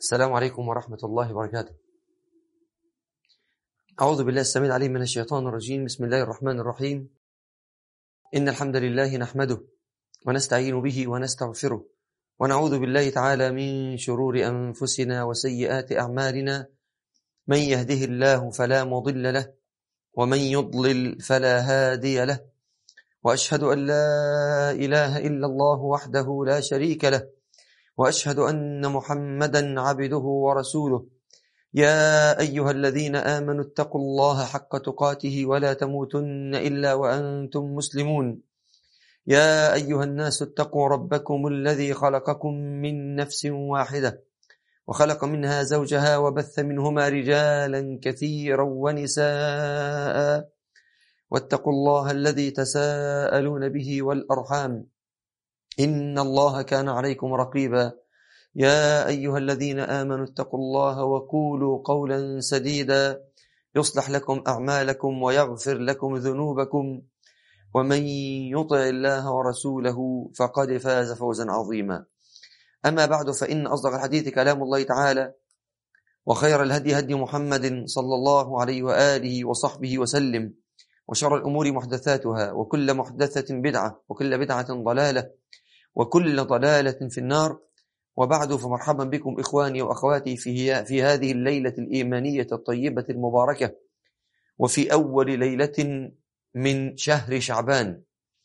السلام عليكم ورحمة الله وبركاته أعوذ بالله السميع العليم من الشيطان الرجيم بسم الله الرحمن الرحيم إن الحمد لله نحمده ونستعين به ونستغفره ونعوذ بالله تعالى من شرور أنفسنا وسيئات أعمالنا من يهده الله فلا مضل له ومن يضلل فلا هادي له وأشهد أن لا إله إلا الله وحده لا شريك له وأشهد أن محمدا عبده ورسوله يا أيها الذين آمنوا اتقوا الله حق تقاته ولا تموتن إلا وأنتم مسلمون يا أيها الناس اتقوا ربكم الذي خلقكم من نفس واحدة وخلق منها زوجها وبث منهما رجالا كثيرا ونساء واتقوا الله الذي تساءلون به والأرحام إن الله كان عليكم رقيبا يا أيها الذين آمنوا اتقوا الله وقولوا قولا سديدا يصلح لكم أعمالكم ويغفر لكم ذنوبكم ومن يطع الله ورسوله فقد فاز فوزا عظيما أما بعد فإن أصدق الحديث كلام الله تعالى وخير الهدي هدي محمد صلى الله عليه وآله وصحبه وسلم وشر الأمور محدثاتها وكل محدثة بدعة وكل بدعة ضلالة وكل ضلالة في النار وبعد فمرحبا بكم إخواني وأخواتي في, في هذه الليلة الإيمانية الطيبة المباركة وفي أول ليلة من شهر شعبان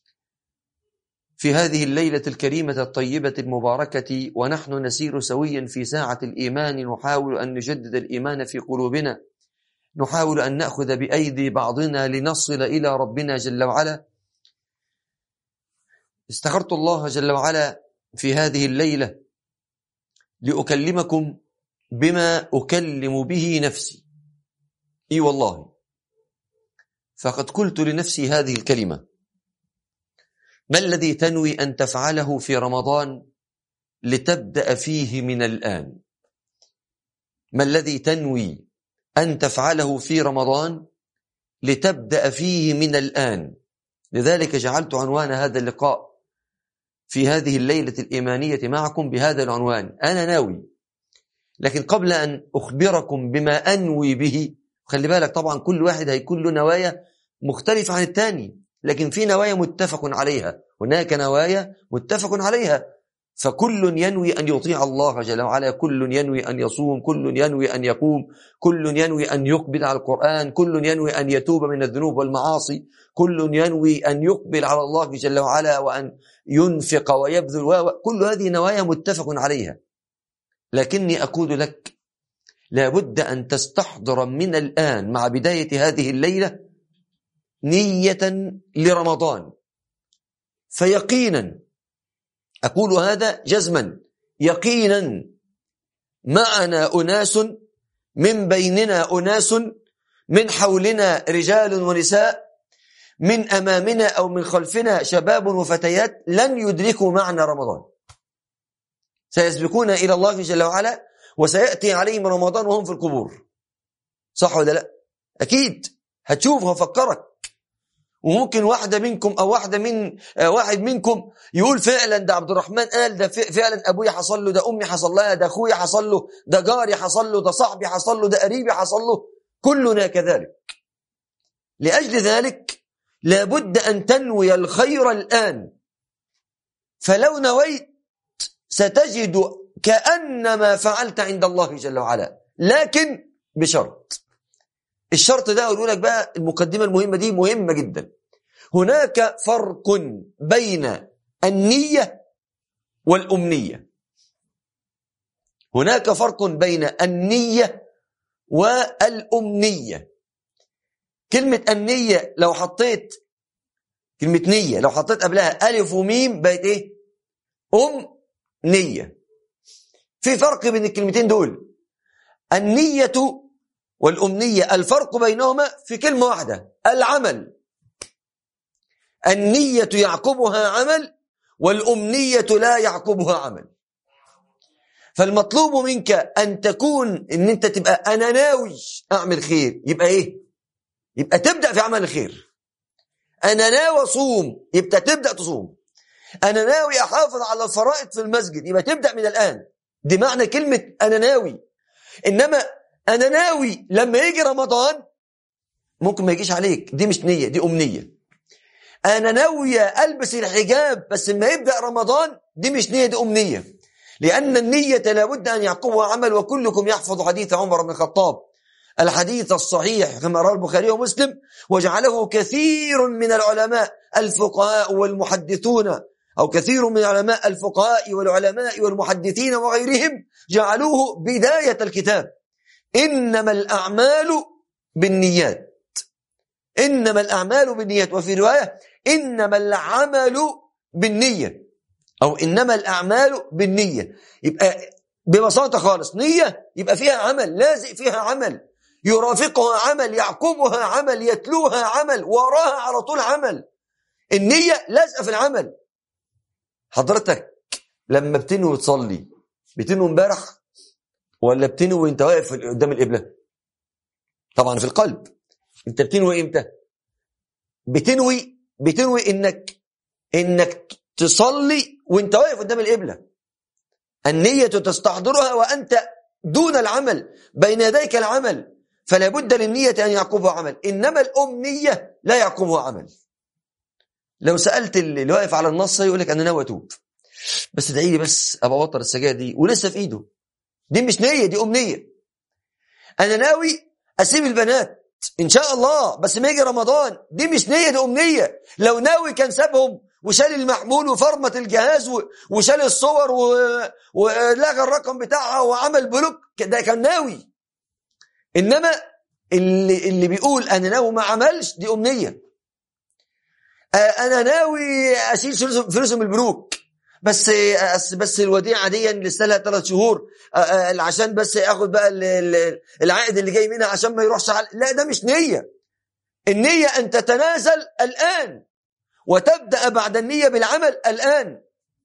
في هذه الليلة الكريمة الطيبة المباركة ونحن نسير سويا في ساعة الإيمان نحاول أن نجدد الإيمان في قلوبنا نحاول أن نأخذ بأيدي بعضنا لنصل إلى ربنا جل وعلا استخرت الله جل وعلا في هذه الليلة لأكلمكم بما أكلم به نفسي إي والله فقد قلت لنفسي هذه الكلمة ما الذي تنوي أن تفعله في رمضان لتبدأ فيه من الآن ما الذي تنوي أن تفعله في رمضان لتبدأ فيه من الآن لذلك جعلت عنوان هذا اللقاء في هذه الليلة الإيمانية معكم بهذا العنوان أنا ناوي لكن قبل أن أخبركم بما أنوي به خلي بالك طبعا كل واحد هيكون له نوايا مختلفة عن الثاني لكن في نوايا متفق عليها هناك نوايا متفق عليها فكل ينوي أن يطيع الله جل وعلا كل ينوي أن يصوم كل ينوي أن يقوم كل ينوي أن يقبل على القرآن كل ينوي أن يتوب من الذنوب والمعاصي كل ينوي أن يقبل على الله جل وعلا وأن ينفق ويبذل كل هذه نوايا متفق عليها لكني أقول لك لابد أن تستحضر من الآن مع بداية هذه الليلة نية لرمضان فيقينا أقول هذا جزما يقينا معنا أناس من بيننا أناس من حولنا رجال ونساء من أمامنا أو من خلفنا شباب وفتيات لن يدركوا معنا رمضان سيسبقون إلى الله جل وعلا وسيأتي عليهم رمضان وهم في القبور صح ولا لا أكيد هتشوف هفكرك وممكن واحدة منكم أو واحدة من واحد منكم يقول فعلا ده عبد الرحمن قال ده فعلا أبويا حصل له ده أمي حصل لها ده أخويا حصل له ده جاري حصل له ده صاحبي حصل له ده قريبي حصل له كلنا كذلك لأجل ذلك لابد أن تنوي الخير الآن فلو نويت ستجد كأنما فعلت عند الله جل وعلا لكن بشرط الشرط ده أقول لك بقى المقدمة المهمة دي مهمة جدا هناك فرق بين النية والأمنية هناك فرق بين النية والأمنية كلمة النية لو حطيت كلمة نية لو حطيت قبلها ألف وميم بقت إيه أم نية في فرق بين الكلمتين دول النية والأمنية الفرق بينهما في كلمة واحدة العمل النية يعقبها عمل والأمنية لا يعقبها عمل فالمطلوب منك أن تكون أن أنت تبقى أنا ناوي أعمل خير يبقى إيه يبقى تبدأ في عمل الخير أنا ناوي أصوم يبقى تبدأ تصوم أنا ناوي أحافظ على الفرائض في المسجد يبقى تبدأ من الآن دي معنى كلمة أنا ناوي إنما أنا ناوي لما يجي رمضان ممكن ما يجيش عليك دي مش نية دي أمنية أنا ناوية ألبس الحجاب بس لما يبدأ رمضان دي مش نية دي أمنية لأن النية لابد أن يعقبها عمل وكلكم يحفظ حديث عمر بن الخطاب الحديث الصحيح كما رواه البخاري ومسلم وجعله كثير من العلماء الفقهاء والمحدثون أو كثير من العلماء الفقهاء والعلماء والمحدثين وغيرهم جعلوه بداية الكتاب إنما الأعمال بالنيات إنما الأعمال بالنيات وفي رواية إنما العمل بالنية أو إنما الأعمال بالنية يبقى ببساطة خالص نية يبقى فيها عمل لازق فيها عمل يرافقها عمل يعقبها عمل يتلوها عمل وراها على طول عمل النية لازقة في العمل حضرتك لما بتنوي تصلي بتنوي امبارح ولا بتنوي وانت واقف قدام القبلة طبعا في القلب انت بتنوي امتى بتنوي بتنوي انك انك تصلي وانت واقف قدام القبلة النية تستحضرها وانت دون العمل بين يديك العمل فلا بد للنية أن يعقبها عمل إنما الأمنية لا يعقبها عمل لو سألت اللي واقف على النص يقول لك أنا ناوي أتوب بس ادعي لي بس أبقى أوطر السجاير دي ولسه في إيده دي مش نية دي أمنية أنا ناوي أسيب البنات إن شاء الله بس ما يجي رمضان دي مش نية دي أمنية لو ناوي كان سابهم وشال المحمول وفرمت الجهاز وشال الصور ولغى الرقم بتاعها وعمل بلوك ده كان ناوي انما اللي اللي بيقول انا ناوي ما عملش دي امنيه انا ناوي اشيل فلوس من البنوك بس بس الوديعه دي لسه لها ثلاث شهور عشان بس اخد بقى العائد اللي جاي منها عشان ما يروحش على لا ده مش نيه النيه ان تتنازل الان وتبدا بعد النيه بالعمل الان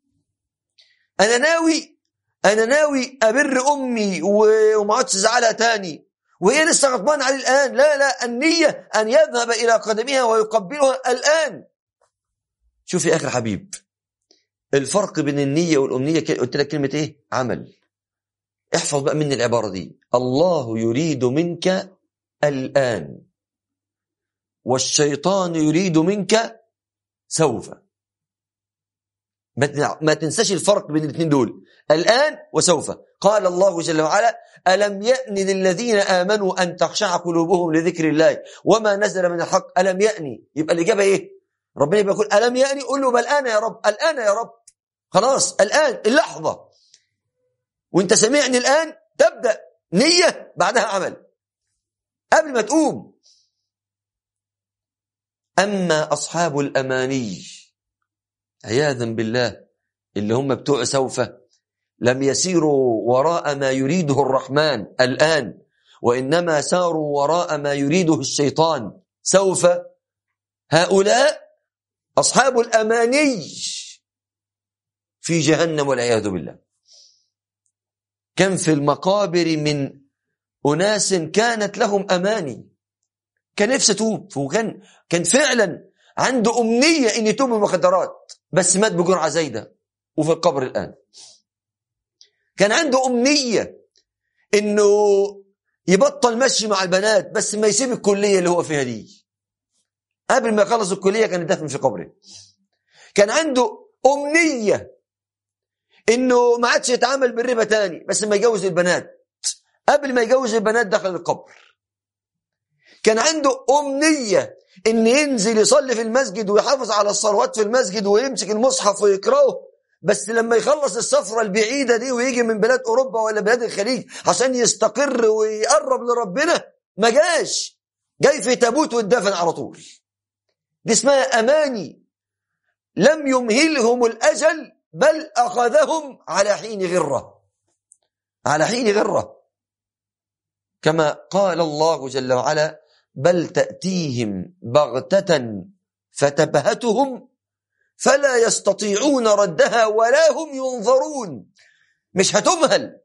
انا ناوي انا ناوي ابر امي وما عادش ازعلها تاني وهي لسه غضبان عليه الآن لا لا النية أن يذهب إلى قدمها ويقبلها الآن شوف يا أخي الحبيب الفرق بين النية والأمنية قلت لك كلمة إيه عمل احفظ بقى مني العبارة دي الله يريد منك الآن والشيطان يريد منك سوف ما تنساش الفرق بين الاثنين دول الآن وسوف قال الله جل وعلا ألم يأن للذين آمنوا أن تخشع قلوبهم لذكر الله وما نزل من الحق ألم يأني يبقى الإجابة إيه ربنا يقول ألم يأني قل له بل الآن يا رب الآن يا رب خلاص الآن اللحظة وانت سمعني الآن تبدأ نية بعدها عمل قبل ما تقوم أما أصحاب الأماني عياذا بالله اللي هم بتوع سوف لم يسيروا وراء ما يريده الرحمن الآن وإنما ساروا وراء ما يريده الشيطان سوف هؤلاء أصحاب الأماني في جهنم والعياذ بالله كم في المقابر من أناس كانت لهم أماني كان نفسه توب وكان كان فعلا عنده أمنية أن يتوب من المخدرات بس مات بجرعة زايدة وفي القبر الآن كان عنده أمنية أنه يبطل مشي مع البنات بس ما يسيب الكلية اللي هو فيها دي قبل ما يخلص الكلية كان دفن في قبره كان عنده أمنية انه ما عادش يتعامل بالربا تاني بس ما يجوز البنات قبل ما يجوز البنات دخل القبر كان عنده أمنية ان ينزل يصلي في المسجد ويحافظ على الصلوات في المسجد ويمسك المصحف ويقراه بس لما يخلص السفرة البعيدة دي ويجي من بلاد أوروبا ولا بلاد الخليج عشان يستقر ويقرب لربنا ما جاش جاي في تابوت واتدفن على طول دي اسمها أماني لم يمهلهم الأجل بل أخذهم على حين غرة على حين غرة كما قال الله جل وعلا بل تأتيهم بغتة فتبهتهم فلا يستطيعون ردها ولا هم ينظرون مش هتمهل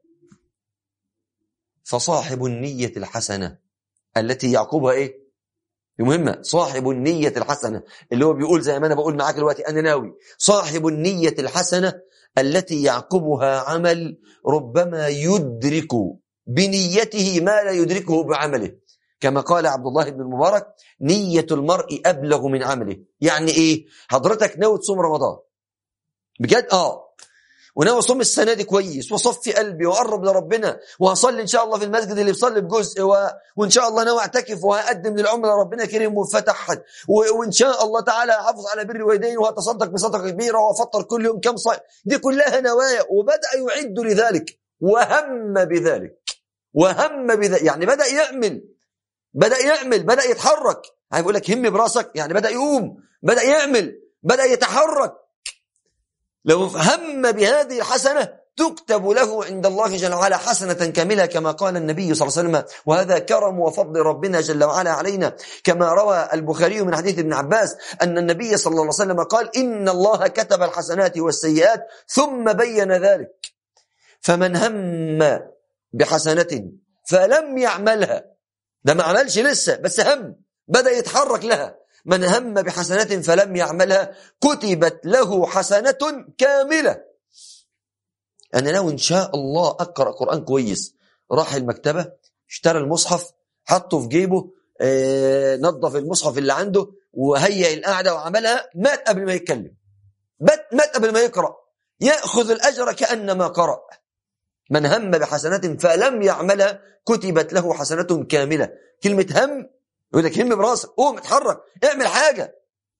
فصاحب النية الحسنة التي يعقبها ايه مهمة صاحب النية الحسنة اللي هو بيقول زي ما أنا بقول معاك دلوقتي أنا ناوي صاحب النية الحسنة التي يعقبها عمل ربما يدرك بنيته ما لا يدركه بعمله كما قال عبد الله بن المبارك نية المرء أبلغ من عمله يعني إيه حضرتك ناوي تصوم رمضان بجد آه وناوي اصوم السنه دي كويس واصفي قلبي واقرب لربنا وهصلي ان شاء الله في المسجد اللي بصلي بجزء و... وان شاء الله ناوي اعتكف وهقدم للعمره ربنا كريم وفتح و... وان شاء الله تعالى احافظ على بر والدين وهتصدق بصدقه كبيره وافطر كل يوم كم صائم دي كلها نوايا وبدا يعد لذلك وهم بذلك وهم بذلك يعني بدا يعمل بدا يعمل بدا يتحرك هيقول لك هم براسك يعني بدا يقوم بدا يعمل بدا يتحرك لو هم بهذه الحسنة تكتب له عند الله جل وعلا حسنة كاملة كما قال النبي صلى الله عليه وسلم وهذا كرم وفضل ربنا جل وعلا علينا كما روى البخاري من حديث ابن عباس أن النبي صلى الله عليه وسلم قال إن الله كتب الحسنات والسيئات ثم بين ذلك فمن هم بحسنة فلم يعملها ده ما عملش لسه بس هم بدأ يتحرك لها من هم بحسنة فلم يعملها كتبت له حسنة كاملة أنا ناوي إن شاء الله أقرأ قرآن كويس راح المكتبة اشترى المصحف حطه في جيبه اه نظف المصحف اللي عنده وهيئ القعدة وعملها مات قبل ما يتكلم مات قبل ما يقرأ يأخذ الأجر كأنما قرأ من هم بحسنة فلم يعملها كتبت له حسنة كاملة كلمة هم يقول لك هم براسك قوم اتحرك اعمل حاجة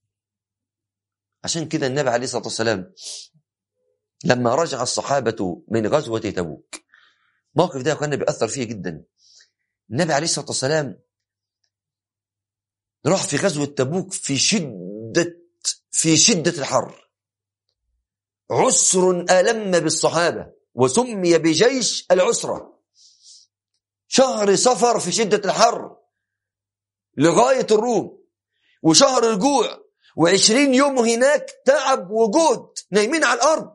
عشان كده النبي عليه الصلاة والسلام لما رجع الصحابة من غزوة تبوك موقف ده كان بيأثر فيه جدا النبي عليه الصلاة والسلام راح في غزوة تبوك في شدة في شدة الحر عسر ألم بالصحابة وسمي بجيش العسرة شهر صفر في شدة الحر لغاية الروم وشهر الجوع وعشرين يوم هناك تعب وجهد نايمين على الأرض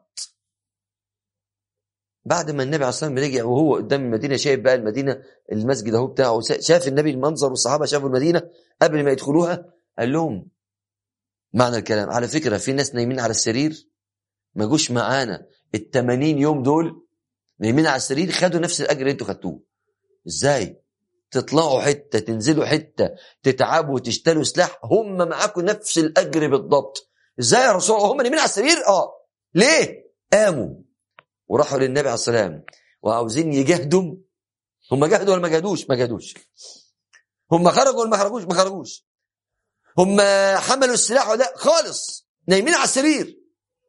بعد ما النبي عليه الصلاة والسلام رجع وهو قدام المدينة شايف بقى المدينة المسجد اهو بتاعه شاف النبي المنظر والصحابة شافوا المدينة قبل ما يدخلوها قال لهم معنى الكلام على فكرة في ناس نايمين على السرير ما جوش معانا ال 80 يوم دول نايمين على السرير خدوا نفس الأجر اللي انتوا خدتوه ازاي؟ تطلعوا حتة تنزلوا حتة تتعبوا تشتروا سلاح هم معاكم نفس الأجر بالضبط ازاي يا رسول الله هم نايمين على السرير اه ليه قاموا وراحوا للنبي عليه السلام وعاوزين يجاهدوا هم جاهدوا ولا ما جاهدوش ما جاهدوش هم خرجوا ولا ما خرجوش ما خرجوش هم حملوا السلاح ولا خالص نايمين على السرير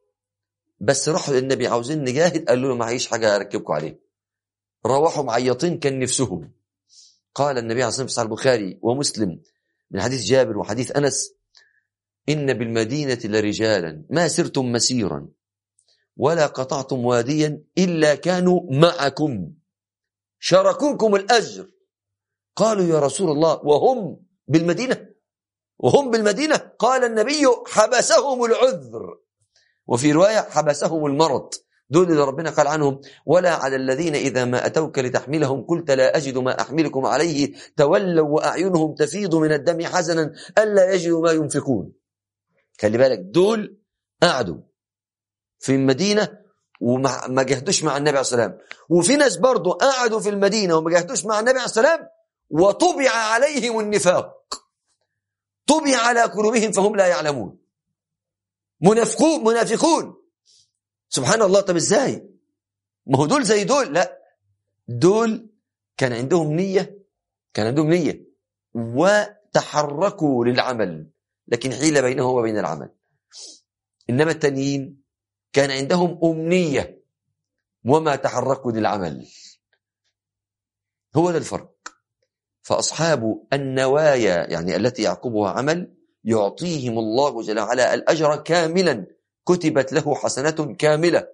بس راحوا للنبي عاوزين نجاهد قالوا له معيش حاجه اركبكم عليه روحوا معيطين كان نفسهم قال النبي عليه الصلاه والسلام في البخاري ومسلم من حديث جابر وحديث انس ان بالمدينه لرجالا ما سرتم مسيرا ولا قطعتم واديا الا كانوا معكم شاركوكم الاجر قالوا يا رسول الله وهم بالمدينه وهم بالمدينه قال النبي حبسهم العذر وفي روايه حبسهم المرض دول اللي ربنا قال عنهم ولا على الذين إذا ما أتوك لتحملهم قلت لا أجد ما أحملكم عليه تولوا وأعينهم تفيض من الدم حزنا ألا يجدوا ما ينفقون خلي بالك دول قعدوا في المدينة وما جهدوش مع النبي عليه السلام وفي ناس برضو قعدوا في المدينة وما جهدوش مع النبي عليه السلام وطبع عليهم النفاق طبع على قلوبهم فهم لا يعلمون منافقون منافقون سبحان الله طب ازاي ما هو دول زي دول لا دول كان عندهم نية كان عندهم نية وتحركوا للعمل لكن حيل بينه وبين العمل إنما التانيين كان عندهم أمنية وما تحركوا للعمل هو ده الفرق فأصحاب النوايا يعني التي يعقبها عمل يعطيهم الله جل وعلا الأجر كاملا كتبت له حسنة كاملة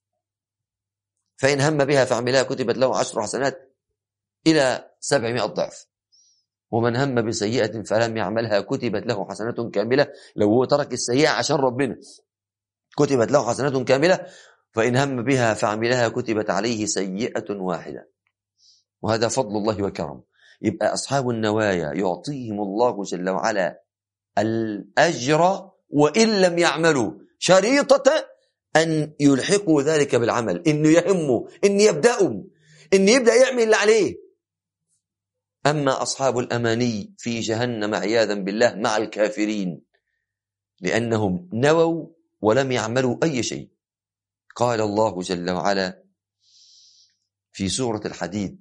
فإن هم بها فعملها كتبت له عشر حسنات إلى سبعمائة ضعف ومن هم بسيئة فلم يعملها كتبت له حسنة كاملة لو هو ترك السيئة عشان ربنا كتبت له حسنة كاملة فإن هم بها فعملها كتبت عليه سيئة واحدة وهذا فضل الله وكرم يبقى أصحاب النوايا يعطيهم الله جل وعلا الأجر وإن لم يعملوا شريطة أن يلحقوا ذلك بالعمل إنه يهمه إن يبدأوا إن يبدأ يعمل اللي عليه أما أصحاب الأماني في جهنم عياذا بالله مع الكافرين لأنهم نووا ولم يعملوا أي شيء قال الله جل وعلا في سورة الحديد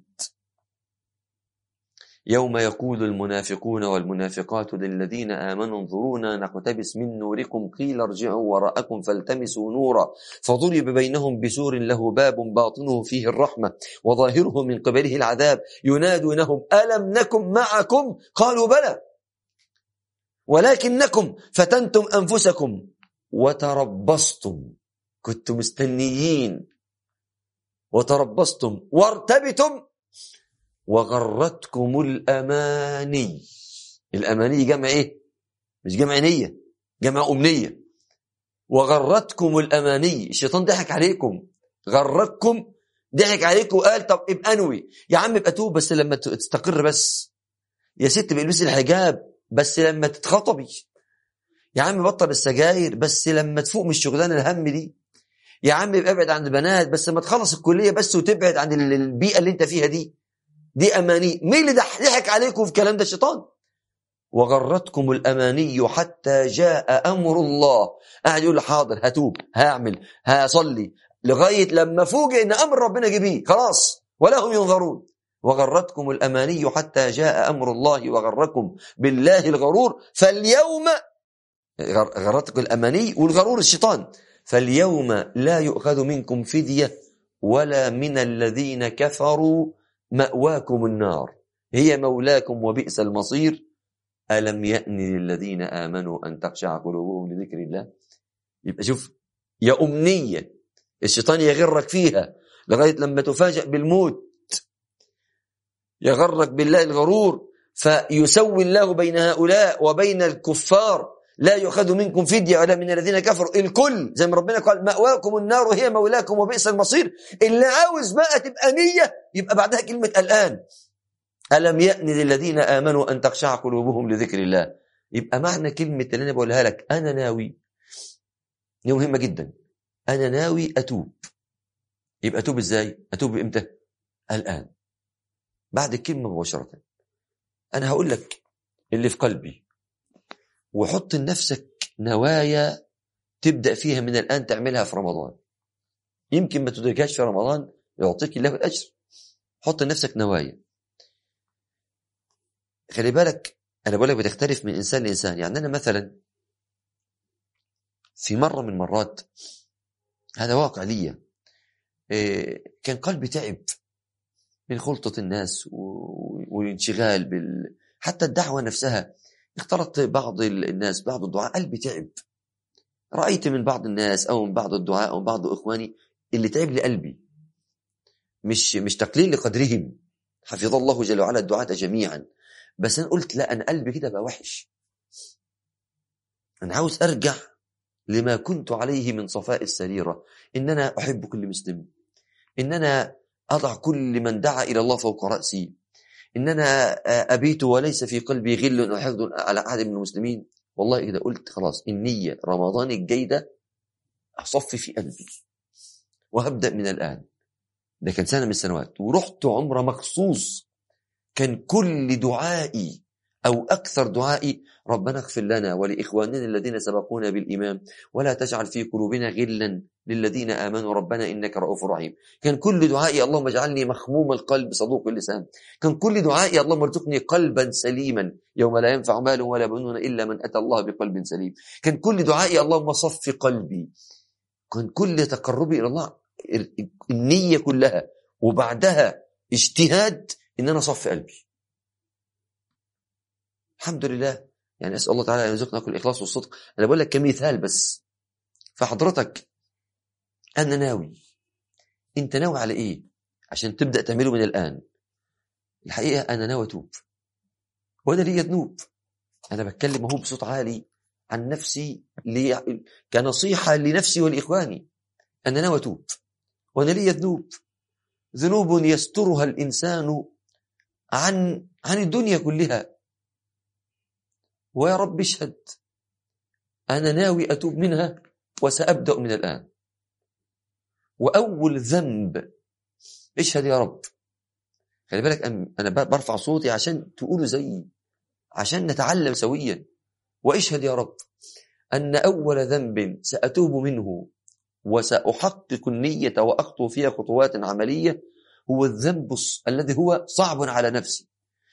يوم يقول المنافقون والمنافقات للذين آمنوا انظرونا نقتبس من نوركم قيل ارجعوا وراءكم فالتمسوا نورا فضرب بينهم بسور له باب باطنه فيه الرحمة وظاهره من قبله العذاب ينادونهم ألم نكن معكم قالوا بلى ولكنكم فتنتم أنفسكم وتربصتم كنتم مستنيين وتربصتم وارتبتم وغرتكم الأماني الأماني جمع إيه؟ مش جمع نية جمع أمنية وغرتكم الأماني الشيطان ضحك عليكم غرتكم ضحك عليكم وقال طب ابقى انوي يا عم ابقى توب بس لما تستقر بس يا ست بالبسي الحجاب بس لما تتخطبي يا عم بطل السجاير بس لما تفوق من الشغلانه الهم دي يا عم ابقى ابعد عن البنات بس ما تخلص الكليه بس وتبعد عن البيئه اللي انت فيها دي دي اماني مين اللي ضحك عليكم في الكلام ده الشيطان وغرتكم الاماني حتى جاء امر الله قاعد يقول حاضر هتوب هعمل هصلي لغايه لما فوجئ ان امر ربنا جه خلاص ولا هم ينظرون وغرتكم الاماني حتى جاء امر الله وغركم بالله الغرور فاليوم غرتكم الاماني والغرور الشيطان فاليوم لا يؤخذ منكم فديه ولا من الذين كفروا مأواكم النار هي مولاكم وبئس المصير ألم يأن للذين آمنوا أن تخشع قلوبهم لذكر الله يبقى شوف يا أمنية الشيطان يغرك فيها لغاية لما تفاجأ بالموت يغرك بالله الغرور فيسوي الله بين هؤلاء وبين الكفار لا يؤخذ منكم فدية ولا من الذين كفروا الكل زي ما ربنا قال مأواكم النار وهي مولاكم وبئس المصير اللي عاوز بقى تبقى نية يبقى بعدها كلمة الآن ألم يأن للذين آمنوا أن تخشع قلوبهم لذكر الله يبقى معنى كلمة اللي أنا بقولها لك أنا ناوي دي مهمة جدا أنا ناوي أتوب يبقى أتوب إزاي أتوب إمتى الآن بعد الكلمة مباشرة أنا هقول لك اللي في قلبي وحط لنفسك نوايا تبدأ فيها من الآن تعملها في رمضان يمكن ما تدركهاش في رمضان يعطيك الله الأجر حط لنفسك نوايا خلي بالك أنا بقول لك بتختلف من إنسان لإنسان يعني أنا مثلا في مرة من المرات هذا واقع لي إيه، كان قلبي تعب من خلطة الناس والانشغال بال حتى الدعوة نفسها اختلط بعض الناس بعض الدعاء قلبي تعب رأيت من بعض الناس أو من بعض الدعاء أو من بعض إخواني اللي تعب لي قلبي مش مش تقليل لقدرهم حفظ الله جل وعلا الدعاة جميعا بس أنا قلت لا أنا قلبي كده بقى وحش أنا عاوز أرجع لما كنت عليه من صفاء السريرة إن أنا أحب كل مسلم إن أنا أضع كل من دعا إلى الله فوق رأسي إن أنا أبيت وليس في قلبي غل أو حقد على أحد من المسلمين والله إذا قلت خلاص النية رمضان الجاي ده أصفي في قلبي وهبدأ من الآن ده كان سنة من السنوات ورحت عمرة مخصوص كان كل دعائي أو أكثر دعائي ربنا اغفر لنا ولإخواننا الذين سبقونا بالإيمان ولا تجعل في قلوبنا غلا للذين آمنوا ربنا إنك رؤوف رحيم كان كل دعائي اللهم اجعلني مخموم القلب صدوق اللسان كان كل دعائي اللهم ارزقني قلبا سليما يوم لا ينفع مال ولا بنون إلا من أتى الله بقلب سليم كان كل دعائي اللهم صف قلبي كان كل تقربي إلى الله النية كلها وبعدها اجتهاد إن أنا صف قلبي الحمد لله يعني أسأل الله تعالى أن يرزقنا كل الإخلاص والصدق أنا بقول لك كمثال بس فحضرتك أنا ناوي أنت ناوي على إيه عشان تبدأ تعمله من الآن الحقيقة أنا ناوي أتوب وأنا لي ذنوب أنا بتكلم اهو بصوت عالي عن نفسي لي كنصيحة لنفسي ولإخواني أنا ناوي أتوب وأنا لي ذنوب ذنوب يسترها الإنسان عن عن الدنيا كلها ويا رب اشهد أنا ناوي أتوب منها وسأبدأ من الآن وأول ذنب اشهد يا رب خلي بالك أنا برفع صوتي عشان تقولوا زيي عشان نتعلم سويا واشهد يا رب أن أول ذنب سأتوب منه وسأحقق النية وأخطو فيها خطوات عملية هو الذنب الذي هو صعب على نفسي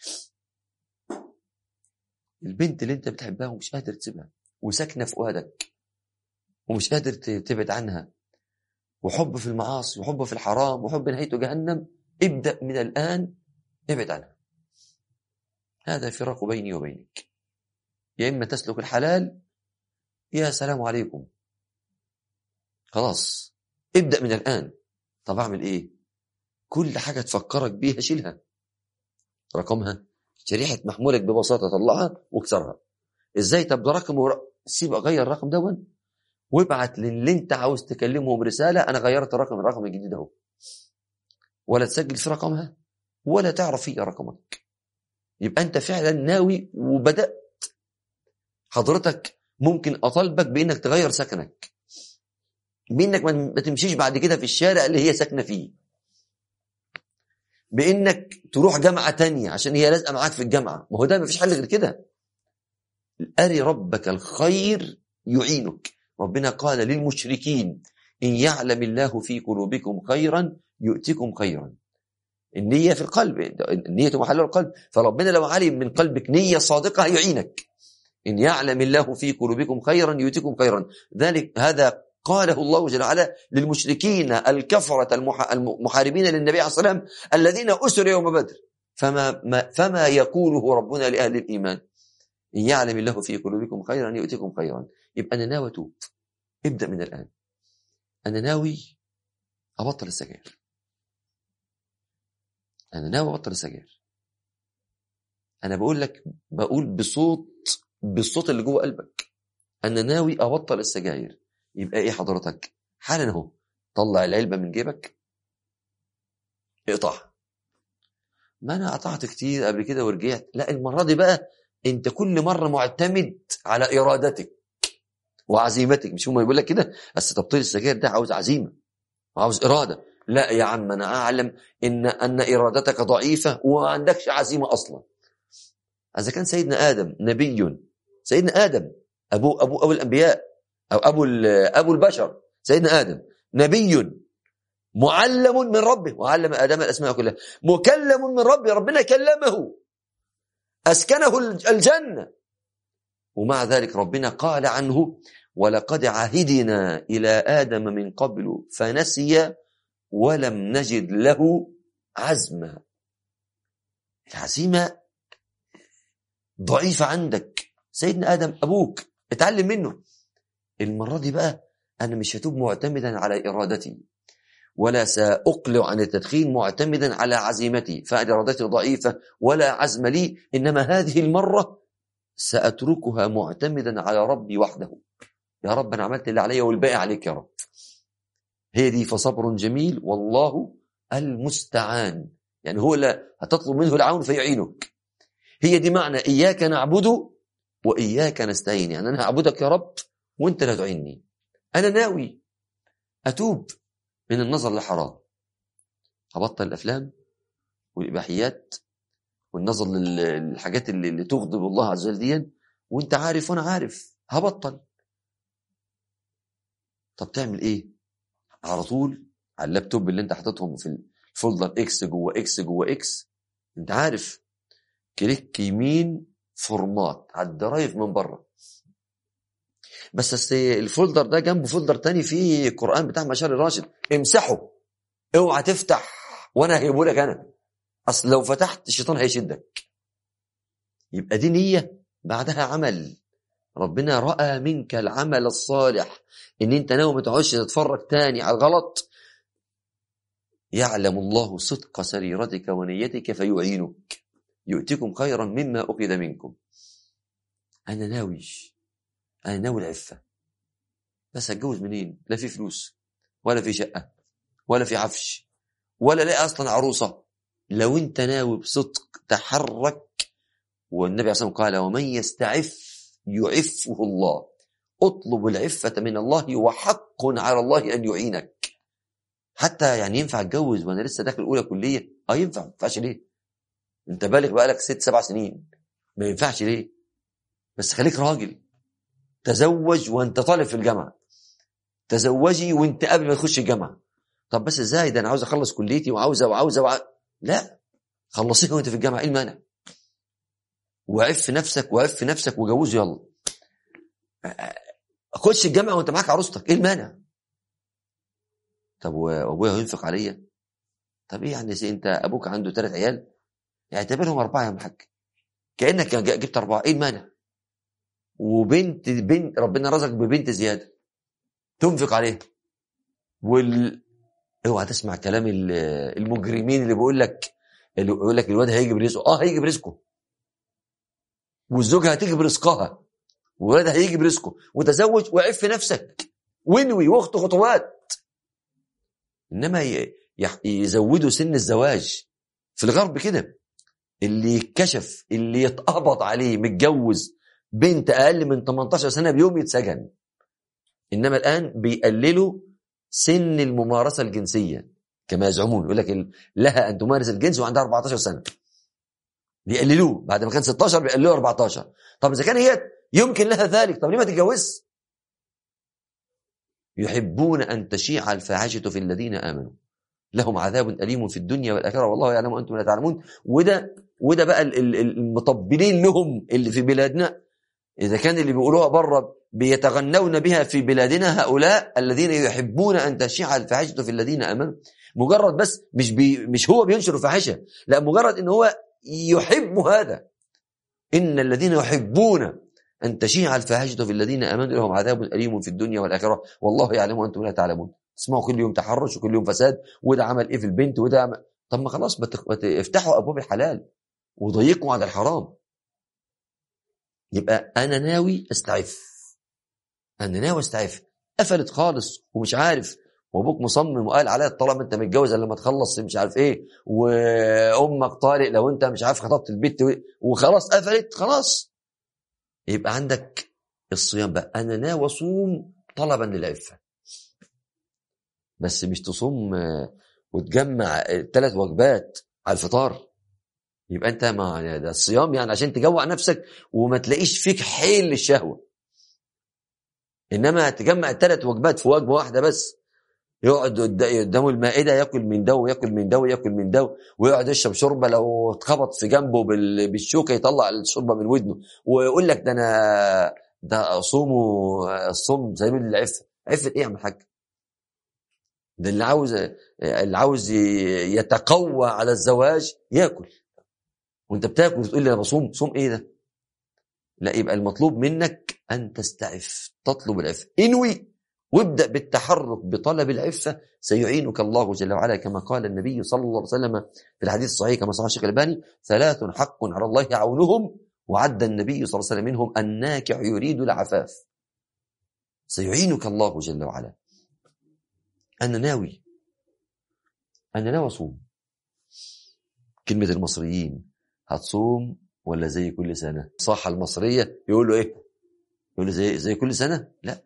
البنت اللي انت بتحبها ومش قادر تسيبها وساكنه في فؤادك ومش قادر تبعد عنها وحب في المعاصي وحب في الحرام وحب نهايته جهنم ابدأ من الآن ابعد عنها هذا فراق بيني وبينك يا إما تسلك الحلال يا سلام عليكم خلاص ابدأ من الآن طب أعمل إيه كل حاجة تفكرك بيها شيلها رقمها شريحة محمولك ببساطة طلعها واكسرها ازاي طب ده رقم ور... سيب اغير الرقم دون وابعت للي انت عاوز تكلمهم رسالة انا غيرت الرقم الرقم الجديد اهو ولا تسجل في رقمها ولا تعرف فيه رقمك يبقى انت فعلا ناوي وبدأت حضرتك ممكن اطالبك بانك تغير سكنك بانك ما تمشيش بعد كده في الشارع اللي هي ساكنه فيه بانك تروح جامعه تانية عشان هي لازقه معاك في الجامعه ما هو ده ما فيش حل غير كده اري ربك الخير يعينك ربنا قال للمشركين ان يعلم الله في قلوبكم خيرا يؤتكم خيرا النيه في القلب النيه محل القلب فربنا لو علم من قلبك نيه صادقه يعينك ان يعلم الله في قلوبكم خيرا يؤتكم خيرا ذلك هذا قاله الله جل وعلا للمشركين الكفرة المحاربين للنبي عليه الصلاة والسلام الذين أسروا يوم بدر فما, ما فما يقوله ربنا لأهل الإيمان إن يعلم الله في قلوبكم خيرا يؤتكم خيرا يبقى أنا ناوي أتوب ابدأ من الآن أنا ناوي أبطل السجاير أنا ناوي أبطل السجاير أنا بقول لك بقول بصوت بالصوت اللي جوه قلبك أنا ناوي أبطل السجاير يبقى ايه حضرتك حالا اهو طلع العلبة من جيبك اقطعها ما انا قطعت كتير قبل كده ورجعت لا المرة دي بقى انت كل مرة معتمد على ارادتك وعزيمتك مش هم يقول لك كده بس تبطيل السجاير ده عاوز عزيمة وعاوز ارادة لا يا عم انا اعلم ان ان ارادتك ضعيفة وما عندكش عزيمة اصلا اذا كان سيدنا ادم نبي سيدنا ادم ابو ابو ابو الانبياء أو أبو, أبو البشر سيدنا آدم نبي معلم من ربه وعلم آدم الأسماء كلها مكلم من ربه ربنا كلمه أسكنه الجنة ومع ذلك ربنا قال عنه ولقد عهدنا إلى آدم من قبل فنسي ولم نجد له عزما العزيمة ضعيفة عندك سيدنا آدم أبوك اتعلم منه المرة دي بقى أنا مش هتوب معتمدا على إرادتي ولا سأقلع عن التدخين معتمدا على عزيمتي فإرادتي ضعيفة ولا عزم لي إنما هذه المرة سأتركها معتمدا على ربي وحده يا رب أنا عملت اللي علي والباقي عليك يا رب هي دي فصبر جميل والله المستعان يعني هو اللي هتطلب منه العون فيعينك هي دي معنى إياك نعبد وإياك نستعين يعني أنا هعبدك يا رب وانت لا تعيني انا ناوي اتوب من النظر للحرام هبطل الافلام والاباحيات والنظر للحاجات اللي, اللي تغضب الله عز وجل دي وانت عارف وانا عارف هبطل طب تعمل ايه على طول على اللابتوب اللي انت حاططهم في الفولدر اكس جوه اكس جوه اكس انت عارف كليك يمين فورمات على الدرايف من بره بس الفولدر ده جنبه فولدر تاني فيه القران بتاع مشاري راشد امسحه اوعى تفتح وانا هجيبه لك انا اصل لو فتحت الشيطان هيشدك يبقى دي نيه بعدها عمل ربنا راى منك العمل الصالح ان انت ناوي ما تقعدش تتفرج تاني على الغلط يعلم الله صدق سريرتك ونيتك فيعينك يؤتكم خيرا مما أخذ منكم أنا ناوي انا ناوي العفه بس هتجوز منين لا في فلوس ولا في شقه ولا في عفش ولا لا اصلا عروسه لو انت ناوي بصدق تحرك والنبي عليه الصلاه والسلام قال ومن يستعف يعفه الله اطلب العفه من الله وحق على الله ان يعينك حتى يعني ينفع اتجوز وانا لسه داخل اولى كليه اه ينفع ما ينفعش ليه انت بالغ بقالك ست سبع سنين ما ينفعش ليه بس خليك راجل تزوج وانت طالب في الجامعه تزوجي وانت قبل ما تخش الجامعه طب بس ازاي ده انا عاوز اخلص كليتي وعاوزه وعاوزه وع... لا خلصيها وانت في الجامعه ايه المانع وعف نفسك وعف نفسك وجوز يلا خش الجامعه وانت معاك عروستك ايه المانع طب وابويا هينفق عليا طب ايه يعني زي انت ابوك عنده ثلاث عيال اعتبرهم اربعه يا محاج كانك جبت اربعه ايه المانع وبنت بنت ربنا رزقك ببنت زياده تنفق عليها وال اوعى تسمع كلام المجرمين اللي بيقول لك اللي بيقول لك الواد هيجي برزقه اه هيجي برزقه والزوجه هتيجي برزقها والولد هيجي برزقه وتزوج وعف نفسك وانوي واخد خطوات انما يزودوا سن الزواج في الغرب كده اللي يتكشف اللي يتقبض عليه متجوز بنت اقل من 18 سنه بيوم يتسجن انما الان بيقللوا سن الممارسه الجنسيه كما يزعمون يقول لك لها ان تمارس الجنس وعندها 14 سنه بيقللوه بعد ما كان 16 بيقللوه 14 طب اذا كان هي يمكن لها ذلك طب ليه ما تتجوزش يحبون ان تشيع الفاحشه في الذين امنوا لهم عذاب اليم في الدنيا والاخره والله يعلم وانتم لا تعلمون وده وده بقى المطبلين لهم اللي في بلادنا اذا كان اللي بيقولوها بره بيتغنون بها في بلادنا هؤلاء الذين يحبون ان تشيع الفاحشه في الذين امنوا مجرد بس مش بي مش هو بينشر الفاحشه لا مجرد ان هو يحب هذا ان الذين يحبون ان تشيع الفاحشه في الذين امنوا لهم عذاب اليم في الدنيا والاخره والله يعلم وانتم لا تعلمون تسمعوا كل يوم تحرش وكل يوم فساد وده عمل ايه في البنت وده عمل طب ما خلاص افتحوا ابواب الحلال وضيقوا على الحرام يبقى انا ناوي استعف انا ناوي استعف قفلت خالص ومش عارف وابوك مصمم وقال عليا طالما انت متجوز الا لما تخلص مش عارف ايه وامك طارق لو انت مش عارف خطبت البيت وخلاص قفلت خلاص يبقى عندك الصيام بقى انا ناوي اصوم طلبا للعفه بس مش تصوم وتجمع ثلاث وجبات على الفطار يبقى انت ما ده الصيام يعني عشان تجوع نفسك وما تلاقيش فيك حيل للشهوه انما تجمع الثلاث وجبات في وجبه واحده بس يقعد قدامه المائده ياكل من ده وياكل من ده وياكل من ده ويقعد يشرب شوربه لو اتخبط في جنبه بالشوكه يطلع الشوربه من ودنه ويقول لك ده انا ده صومه الصوم سبيل العفه عفه ايه يا عم الحاج؟ ده اللي عاوز اللي عاوز يتقوى على الزواج ياكل وانت بتاكل وتقول لي انا بصوم صوم ايه ده لا يبقى المطلوب منك ان تستعف تطلب العفه انوي وابدا بالتحرك بطلب العفه سيعينك الله جل وعلا كما قال النبي صلى الله عليه وسلم في الحديث الصحيح كما صح الشيخ الباني ثلاث حق على الله عونهم وعد النبي صلى الله عليه وسلم منهم الناكح يريد العفاف سيعينك الله جل وعلا انا ناوي انا ناوي اصوم كلمه المصريين هتصوم ولا زي كل سنه صح المصريه يقول له ايه يقول له زي زي كل سنه لا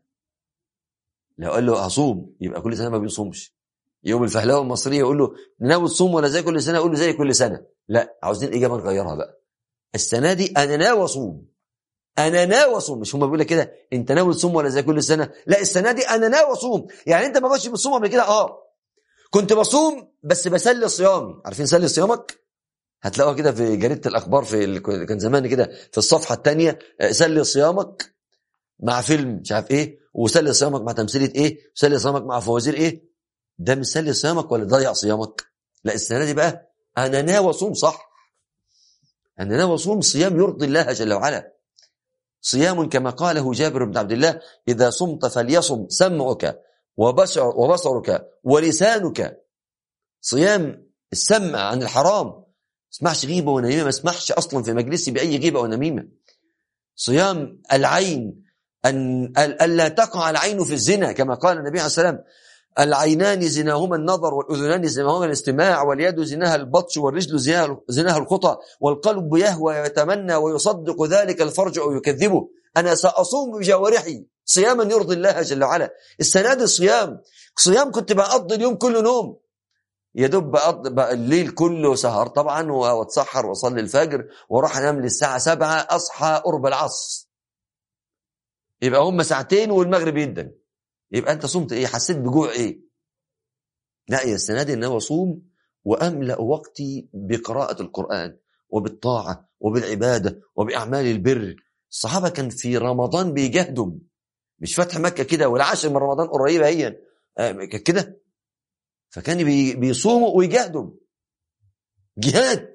لو قال له هصوم يبقى كل سنه ما بيصومش يوم الفهلاوه المصريه يقول له ناوي تصوم ولا زي كل سنه يقول له زي كل سنه لا عاوزين اجابه نغيرها بقى السنه دي انا ناوي اصوم انا ناوي اصوم مش هم بيقول لك كده انت ناوي تصوم ولا زي كل سنه لا السنه دي انا ناوي اصوم يعني انت ما كنتش بتصوم قبل كده اه كنت بصوم بس بسلي صيامي عارفين سلي صيامك هتلاقوها كده في جريده الاخبار في ال... كان زمان كده في الصفحه الثانيه سلي صيامك مع فيلم مش عارف ايه وسلي صيامك مع تمثيليه ايه وسلي صيامك مع فوازير ايه ده مش سلي صيامك ولا ضيع صيامك لا السنه دي بقى انا ناوي اصوم صح انا ناوي اصوم صيام يرضي الله جل وعلا صيام كما قاله جابر بن عبد الله اذا صمت فليصم سمعك وبشر وبصرك ولسانك صيام السمع عن الحرام اسمعش غيبه ونميمه ما اسمحش اصلا في مجلسي باي غيبه ونميمه صيام العين ان الا تقع العين في الزنا كما قال النبي عليه السلام العينان زناهما النظر والاذنان زناهما الاستماع واليد زناها البطش والرجل زناها الخطى والقلب يهوى ويتمنى ويصدق ذلك الفرج او يكذبه أنا سأصوم بجوارحي صياما يرضي الله جل وعلا السنة دي صيام صيام كنت بقضي اليوم كله نوم يا دوب بقضي الليل كله سهر طبعا واتسحر واصلي الفجر واروح انام للساعه 7 اصحى قرب العصر يبقى هم ساعتين والمغرب يدن يبقى انت صمت ايه حسيت بجوع ايه لا يا السنه دي ان انا اصوم واملا وقتي بقراءه القران وبالطاعه وبالعباده وباعمال البر الصحابه كان في رمضان بيجاهدوا مش فتح مكه كده والعاشر من رمضان قريبه هي كانت كده فكان بيصوموا ويجاهدوا جهاد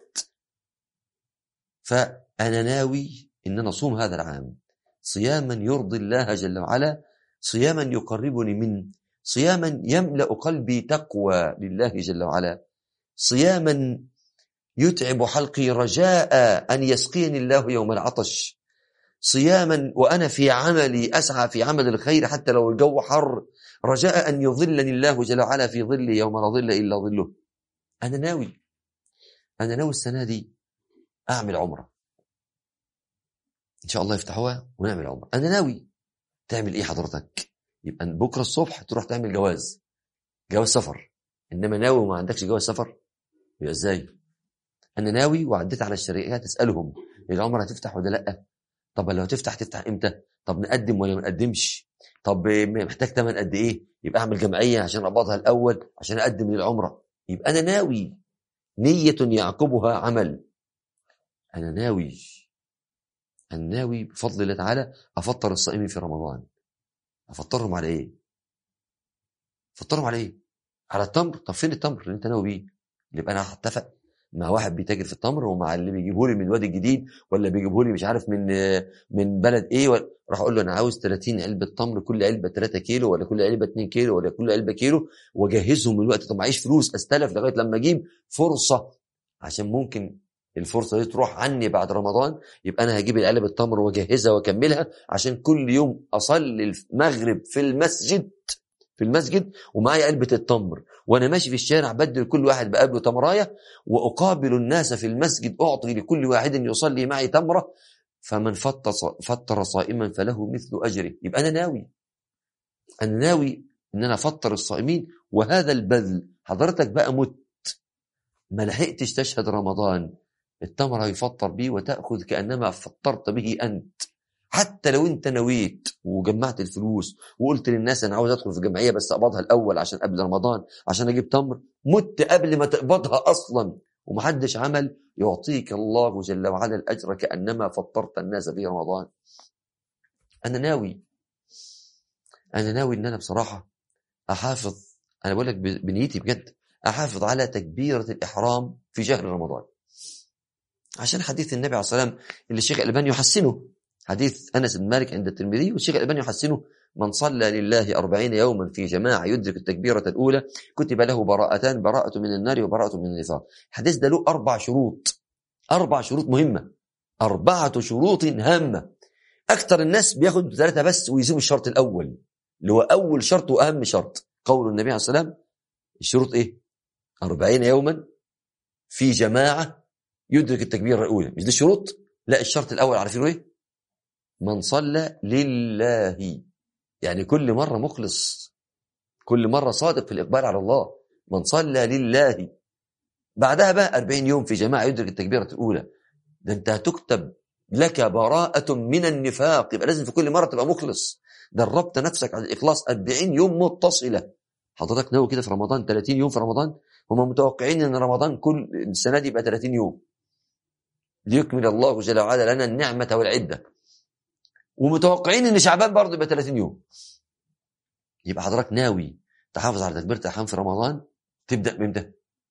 فانا ناوي ان انا اصوم هذا العام صياما يرضي الله جل وعلا صياما يقربني من صياما يملا قلبي تقوى لله جل وعلا صياما يتعب حلقي رجاء ان يسقيني الله يوم العطش صياما وانا في عملي اسعى في عمل الخير حتى لو الجو حر رجاء ان يظلني الله جل وعلا في ظل يوم لا ظل الا ظله انا ناوي انا ناوي السنه دي اعمل عمره ان شاء الله يفتحوها ونعمل عمره انا ناوي تعمل ايه حضرتك يبقى بكره الصبح تروح تعمل جواز جواز سفر انما ناوي وما عندكش جواز سفر يبقى ازاي انا ناوي وعديت على الشركات اسالهم العمره هتفتح ولا لا طب لو هتفتح تفتح امتى طب نقدم ولا ما نقدمش طب محتاج ثمن قد ايه يبقى اعمل جمعيه عشان اقبضها الاول عشان اقدم للعمره يبقى انا ناوي نيه يعقبها عمل انا ناوي انا ناوي بفضل الله تعالى افطر الصائمين في رمضان افطرهم على ايه افطرهم على ايه على التمر طب فين التمر اللي انت ناوي بيه يبقى انا هتفق مع واحد بيتاجر في التمر ومع اللي بيجيبه لي من الوادي الجديد ولا بيجيبه لي مش عارف من من بلد ايه راح اقول له انا عاوز 30 علبه تمر كل علبه 3 كيلو ولا كل علبه 2 كيلو ولا كل علبه كيلو واجهزهم من الوقت طب معيش فلوس استلف لغايه لما اجيب فرصه عشان ممكن الفرصه دي تروح عني بعد رمضان يبقى انا هجيب العلب التمر واجهزها واكملها عشان كل يوم اصلي المغرب في المسجد في المسجد ومعايا علبه التمر وانا ماشي في الشارع بدل كل واحد بقابله تمرايه واقابل الناس في المسجد اعطي لكل واحد يصلي معي تمره فمن فطر فطر صائما فله مثل اجره يبقى انا ناوي انا ناوي ان انا افطر الصائمين وهذا البذل حضرتك بقى مت ما لحقتش تشهد رمضان التمر هيفطر بيه وتاخذ كانما فطرت به انت حتى لو انت نويت وجمعت الفلوس وقلت للناس انا عاوز ادخل في جمعيه بس اقبضها الاول عشان قبل رمضان عشان اجيب تمر مت قبل ما تقبضها اصلا ومحدش عمل يعطيك الله جل وعلا الاجر كانما فطرت الناس في رمضان انا ناوي انا ناوي ان انا بصراحه احافظ انا بقول لك بنيتي بجد احافظ على تكبيره الاحرام في شهر رمضان عشان حديث النبي عليه الصلاه والسلام اللي الشيخ الالباني يحسنه حديث انس بن مالك عند الترمذي والشيخ الالباني يحسنه من صلى لله أربعين يوما في جماعة يدرك التكبيرة الأولى كتب له براءتان براءة من النار وبراءة من النفاق الحديث ده له أربع شروط أربع شروط مهمة أربعة شروط هامة أكثر الناس بياخد ثلاثة بس ويسيبوا الشرط الأول اللي هو أول شرط وأهم شرط قول النبي عليه الصلاة والسلام الشروط إيه؟ أربعين يوما في جماعة يدرك التكبيرة الأولى مش دي الشروط؟ لا الشرط الأول عارفينه إيه؟ من صلى لله يعني كل مرة مخلص كل مرة صادق في الإقبال على الله من صلى لله بعدها بقى 40 يوم في جماعة يدرك التكبيرة الأولى ده أنت هتكتب لك براءة من النفاق يبقى لازم في كل مرة تبقى مخلص دربت نفسك على الإخلاص 40 يوم متصلة حضرتك ناوي كده في رمضان 30 يوم في رمضان هم متوقعين ان رمضان كل السنه دي يبقى 30 يوم ليكمل الله جل وعلا لنا النعمه والعده ومتوقعين ان شعبان برضه يبقى 30 يوم يبقى حضرتك ناوي تحافظ على تكبيره الاحرام في رمضان تبدا بامتى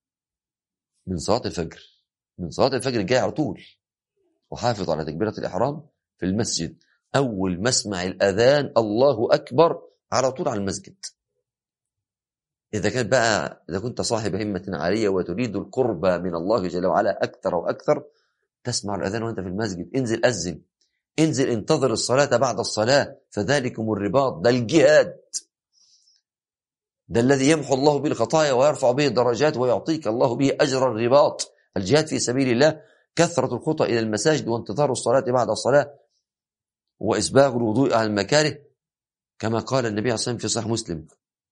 من صلاه الفجر من صلاه الفجر الجاي على طول وحافظ على تكبيره الاحرام في المسجد اول ما اسمع الاذان الله اكبر على طول على المسجد إذا كان بقى إذا كنت صاحب همة عالية وتريد القرب من الله جل وعلا أكثر وأكثر تسمع الأذان وأنت في المسجد انزل أذن انزل انتظر الصلاة بعد الصلاة فذلكم الرباط ده الجهاد ده الذي يمحو الله به الخطايا ويرفع به الدرجات ويعطيك الله به أجر الرباط الجهاد في سبيل الله كثرة الخطى إلى المساجد وانتظار الصلاة بعد الصلاة وإسباغ الوضوء على المكاره كما قال النبي عليه الصلاة والسلام في صحيح مسلم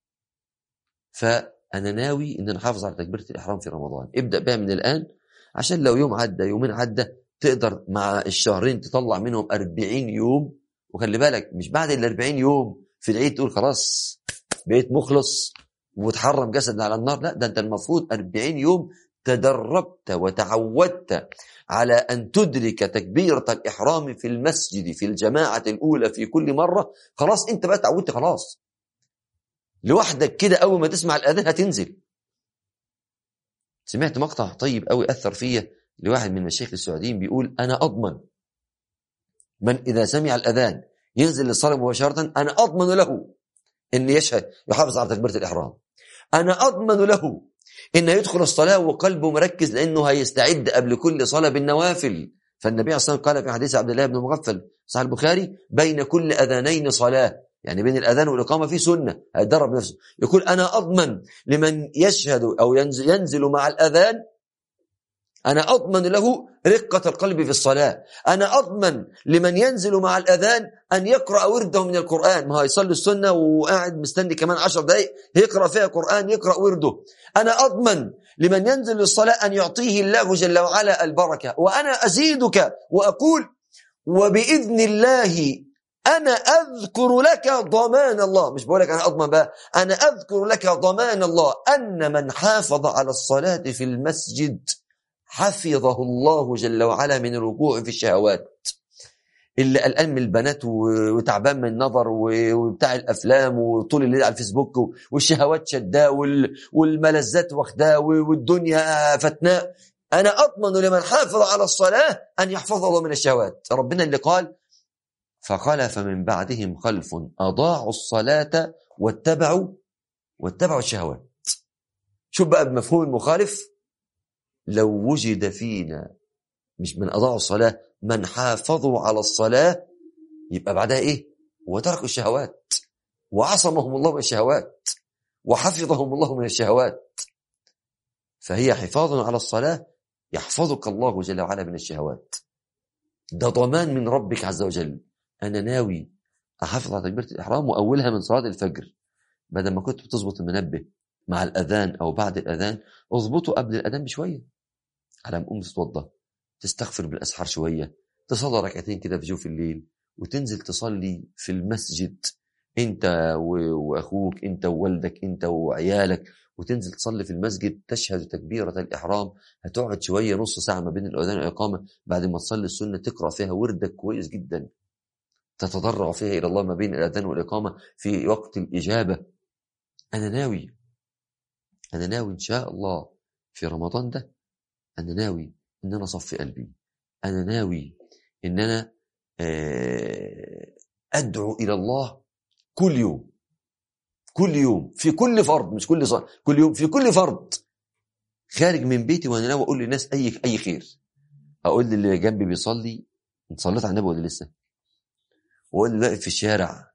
فأنا ناوي أن نحافظ على تكبيرة الإحرام في رمضان ابدأ بها من الآن عشان لو يوم عدى يومين عدى تقدر مع الشهرين تطلع منهم 40 يوم وخلي بالك مش بعد ال 40 يوم في العيد تقول خلاص بقيت مخلص وتحرم جسد على النار لا ده انت المفروض 40 يوم تدربت وتعودت على أن تدرك تكبيرة الإحرام في المسجد في الجماعة الأولى في كل مرة خلاص أنت بقى تعودت خلاص لوحدك كده أول ما تسمع الأذان هتنزل سمعت مقطع طيب قوي أثر فيا لواحد من المشايخ السعوديين بيقول أنا أضمن من إذا سمع الأذان ينزل للصلاة مباشرة أنا أضمن له أن يشهد يحافظ على تكبيرة الإحرام أنا أضمن له إن يدخل الصلاة وقلبه مركز لأنه هيستعد قبل كل صلاة بالنوافل فالنبي صلى الله عليه وسلم قال في حديث عبد الله بن مغفل صحيح البخاري بين كل أذانين صلاة يعني بين الأذان والإقامة في سنة هيدرب نفسه يقول أنا أضمن لمن يشهد أو ينزل, ينزل مع الأذان أنا أضمن له رقة القلب في الصلاة أنا أضمن لمن ينزل مع الأذان أن يقرأ ورده من القرآن ما هو يصلي السنة وقاعد مستني كمان عشر دقائق يقرأ فيها قرآن يقرأ ورده أنا أضمن لمن ينزل للصلاة أن يعطيه الله جل وعلا البركة وأنا أزيدك وأقول وبإذن الله أنا أذكر لك ضمان الله مش بقول لك أنا أضمن بقى أنا أذكر لك ضمان الله أن من حافظ على الصلاة في المسجد حفظه الله جل وعلا من الوقوع في الشهوات اللي قلقان من البنات وتعبان من النظر وبتاع الافلام وطول الليل على الفيسبوك والشهوات شداه والملذات واخداه والدنيا فتناه انا اضمن لمن حافظ على الصلاه ان يحفظه من الشهوات ربنا اللي قال فخلف من بعدهم خلف اضاعوا الصلاه واتبعوا واتبعوا الشهوات شوف بقى بمفهوم المخالف لو وجد فينا مش من أضاعوا الصلاة من حافظوا على الصلاة يبقى بعدها إيه وتركوا الشهوات وعصمهم الله من الشهوات وحفظهم الله من الشهوات فهي حفاظ على الصلاة يحفظك الله جل وعلا من الشهوات ده ضمان من ربك عز وجل أنا ناوي أحافظ على تكبيرة الإحرام وأولها من صلاة الفجر بدل ما كنت بتظبط المنبه مع الأذان أو بعد الأذان اظبطه قبل الأذان بشوية على ما قوم تتوضى تستغفر بالأسحار شوية تصلي ركعتين كده في جوف الليل وتنزل تصلي في المسجد انت واخوك انت ووالدك انت وعيالك وتنزل تصلي في المسجد تشهد تكبيرة الإحرام هتقعد شوية نص ساعة ما بين الأذان والإقامة بعد ما تصلي السنة تقرأ فيها وردك كويس جدا تتضرع فيها إلى الله ما بين الأذان والإقامة في وقت الإجابة أنا ناوي أنا ناوي إن شاء الله في رمضان ده أنا ناوي إن أنا أصفي قلبي أنا ناوي إن أنا أدعو إلى الله كل يوم كل يوم في كل فرض مش كل صلاة كل يوم في كل فرض خارج من بيتي وأنا ناوي أقول للناس أي أي خير أقول للي جنبي بيصلي أنت صليت على النبي ولا لسه؟ وأقول اللي واقف في الشارع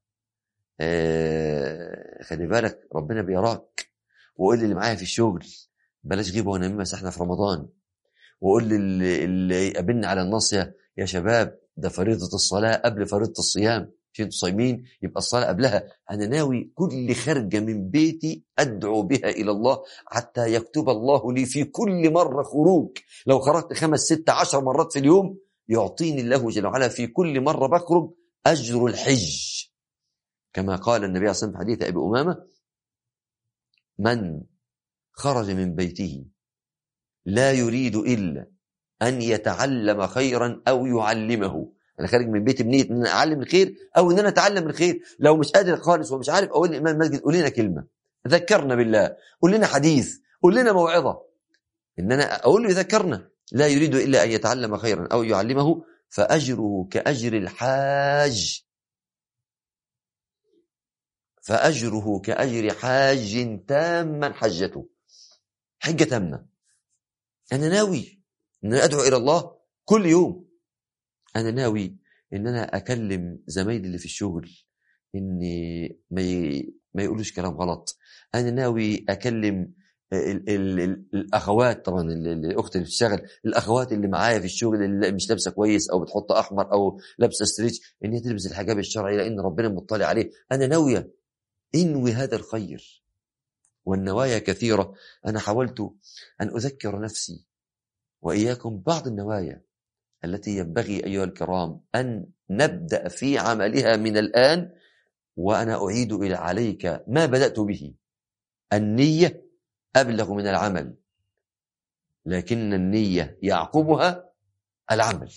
آه خلي بالك ربنا بيراك وقول اللي معايا في الشغل بلاش غيبه ونميمه احنا في رمضان وقول للي اللي يقابلني على الناصيه يا شباب ده فريضه الصلاه قبل فريضه الصيام مش انتوا صايمين يبقى الصلاه قبلها انا ناوي كل خارجه من بيتي ادعو بها الى الله حتى يكتب الله لي في كل مره خروج لو خرجت خمس ست عشر مرات في اليوم يعطيني الله جل وعلا في كل مره بخرج اجر الحج كما قال النبي عليه الصلاه والسلام في حديث ابي امامه من خرج من بيته لا يريد إلا أن يتعلم خيرا أو يعلمه أنا خارج من بيتي بنية أن أنا أعلم الخير أو أن أنا أتعلم الخير لو مش قادر خالص ومش عارف أقول لإمام المسجد قول لنا كلمة ذكرنا بالله قول لنا حديث قول لنا موعظة إن أنا أقول له يذكرنا لا يريد إلا أن يتعلم خيرا أو يعلمه فأجره كأجر الحاج فأجره كأجر حاج تاما حجته حجة تامة أنا ناوي أن أنا أدعو إلى الله كل يوم أنا ناوي أن أنا أكلم زمايلي اللي في الشغل إن ما ي... ما يقولوش كلام غلط أنا ناوي أكلم ال ال ال الاخوات طبعا الاخت اللي بتشتغل الاخوات اللي معايا في الشغل اللي مش لابسه كويس او بتحط احمر او لابسه ستريتش ان هي تلبس الحجاب الشرعي لان ربنا مطلع عليه انا ناويه انوي هذا الخير والنوايا كثيره انا حاولت ان اذكر نفسي واياكم بعض النوايا التي ينبغي ايها الكرام ان نبدا في عملها من الان وانا اعيد الى عليك ما بدات به النيه أبلغ من العمل لكن النية يعقبها العمل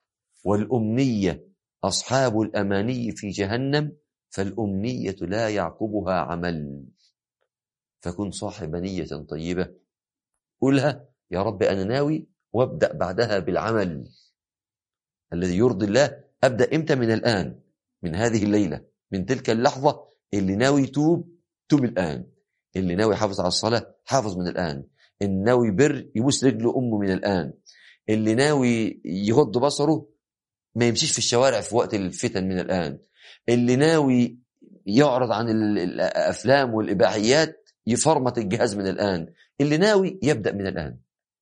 والأمنية أصحاب الأماني في جهنم فالأمنية لا يعقبها عمل فكن صاحب نية طيبة قلها يا رب أنا ناوي وابدأ بعدها بالعمل الذي يرضي الله أبدأ إمتى من الآن من هذه الليلة من تلك اللحظة اللي ناوي توب توب الآن اللي ناوي يحافظ على الصلاة حافظ من الآن اللي ناوي بر يبوس رجل أمه من الآن اللي ناوي يغض بصره ما يمشيش في الشوارع في وقت الفتن من الآن اللي ناوي يعرض عن الأفلام والإباحيات يفرمط الجهاز من الآن اللي ناوي يبدأ من الآن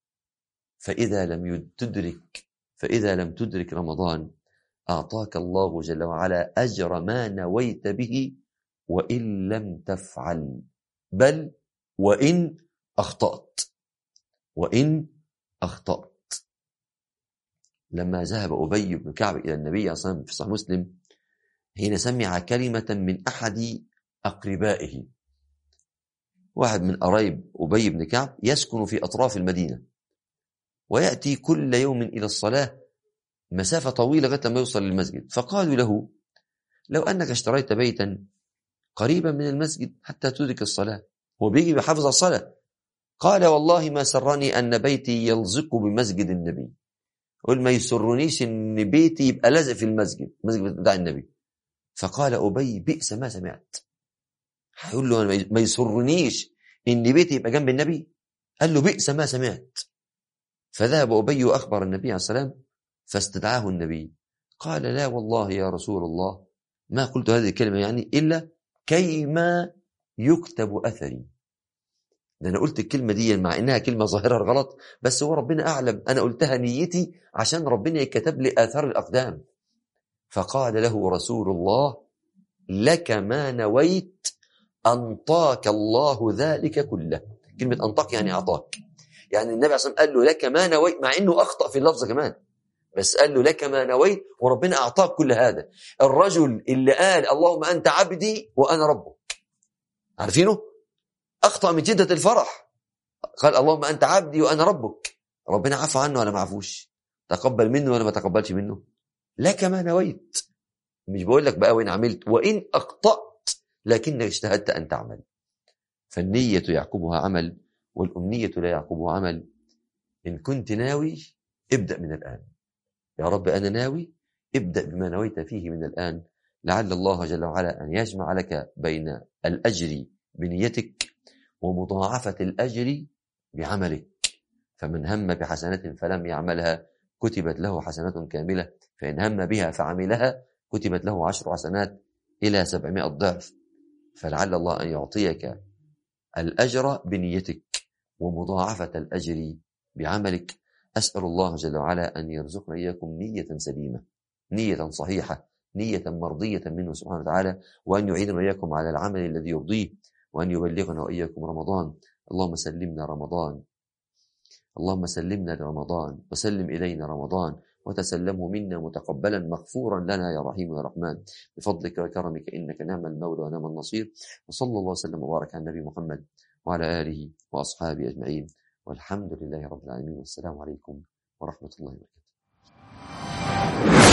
فإذا لم تدرك فإذا لم تدرك رمضان أعطاك الله جل وعلا أجر ما نويت به وإن لم تفعل بل وإن أخطأت وإن أخطأت لما ذهب أبي بن كعب إلى النبي صلى الله عليه وسلم في صحيح مسلم حين سمع كلمة من أحد أقربائه واحد من قرايب أبي بن كعب يسكن في أطراف المدينة ويأتي كل يوم إلى الصلاة مسافة طويلة لغاية لما يوصل للمسجد فقالوا له لو أنك اشتريت بيتا قريبا من المسجد حتى تدرك الصلاة هو بيجي بيحافظ على الصلاة قال والله ما سرني أن بيتي يلزق بمسجد النبي قل ما يسرنيش أن بيتي يبقى لازق في المسجد المسجد بتاع النبي فقال أبي بئس ما سمعت هيقول له أنا ما يسرنيش أن بيتي يبقى جنب النبي قال له بئس ما سمعت فذهب أبي وأخبر النبي عليه السلام فاستدعاه النبي قال لا والله يا رسول الله ما قلت هذه الكلمة يعني إلا كيما يكتب أثري ده أنا قلت الكلمة دي مع إنها كلمة ظاهرة غلط بس هو ربنا أعلم أنا قلتها نيتي عشان ربنا يكتب لي آثار الأقدام فقال له رسول الله لك ما نويت أنطاك الله ذلك كله كلمة أنطاك يعني أعطاك يعني النبي عليه الصلاة والسلام قال له لك ما نويت مع إنه أخطأ في اللفظ كمان بس قال له لك ما نويت وربنا أعطاك كل هذا الرجل اللي قال اللهم أنت عبدي وأنا ربك عارفينه أخطأ من جدة الفرح قال اللهم أنت عبدي وأنا ربك ربنا عفى عنه ولا ما عفوش تقبل منه ولا ما تقبلش منه لك ما نويت مش بقول لك بقى وين عملت وإن أخطأت لكنك اجتهدت أن تعمل فالنية يعقبها عمل والأمنية لا يعقبها عمل إن كنت ناوي ابدأ من الآن يا رب أنا ناوي ابدأ بما نويت فيه من الآن لعل الله جل وعلا أن يجمع لك بين الأجر بنيتك ومضاعفة الأجر بعملك فمن هم بحسنة فلم يعملها كتبت له حسنة كاملة فإن هم بها فعملها كتبت له عشر حسنات إلى سبعمائة ضعف فلعل الله أن يعطيك الأجر بنيتك ومضاعفة الأجر بعملك أسأل الله جل وعلا أن يرزقنا إياكم نية سليمة نية صحيحة نية مرضية منه سبحانه وتعالى وأن يعيدنا وإياكم على العمل الذي يرضيه وأن يبلغنا وإياكم رمضان اللهم سلمنا رمضان اللهم سلمنا لرمضان وسلم إلينا رمضان وتسلمه منا متقبلا مغفورا لنا يا رحيم يا رحمن بفضلك وكرمك إنك نعم المولى ونعم النصير وصلى الله وسلم وبارك على النبي محمد وعلى آله وأصحابه أجمعين والحمد لله رب العالمين والسلام عليكم ورحمة الله وبركاته